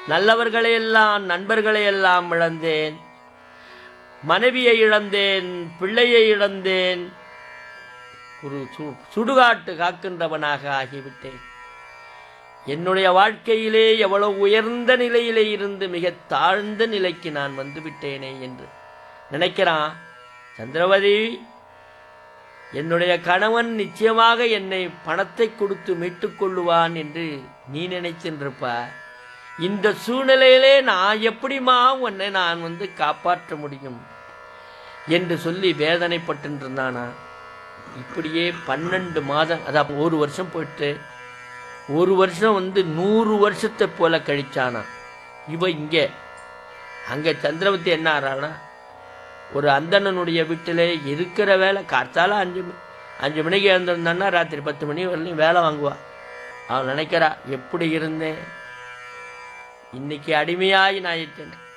நல்லவர்களையெல்லாம் நண்பர்களையெல்லாம் இழந்தேன் மனைவியை இழந்தேன் பிள்ளையை இழந்தேன் ஒரு சு- சுடுகாட்டு காக்கின்றவனாக ஆகிவிட்டேன் என்னுடைய வாழ்க்கையிலே எவ்வளவு உயர்ந்த நிலையிலே இருந்து மிக தாழ்ந்த நிலைக்கு நான் வந்து விட்டேனே என்று நினைக்கிறான் சந்திரவதி என்னுடைய கணவன் நிச்சயமாக என்னை பணத்தை கொடுத்து மீட்டுக் கொள்ளுவான் என்று நீ நினைச்சின்றிருப்ப இந்த சூழ்நிலையிலே நான் எப்படிமா உன்னை நான் வந்து காப்பாற்ற முடியும் என்று சொல்லி வேதனைப்பட்டு இருந்தானா இப்படியே பன்னெண்டு மாதம் அதாவது ஒரு வருஷம் போயிட்டு ஒரு வருஷம் வந்து நூறு வருஷத்தை போல கழிச்சானா இவ இங்கே அங்கே சந்திரவதி என்ன ஆறானா ஒரு அந்தணனுடைய வீட்டிலே இருக்கிற வேலை காத்தால அஞ்சு மணி அஞ்சு மணிக்கு எழுந்திருந்தான்னா ராத்திரி பத்து மணி வரலையும் வேலை வாங்குவா அவன் நினைக்கிறா எப்படி இருந்தேன் இன்னைக்கு அடிமையாகி நான் இருக்கேன்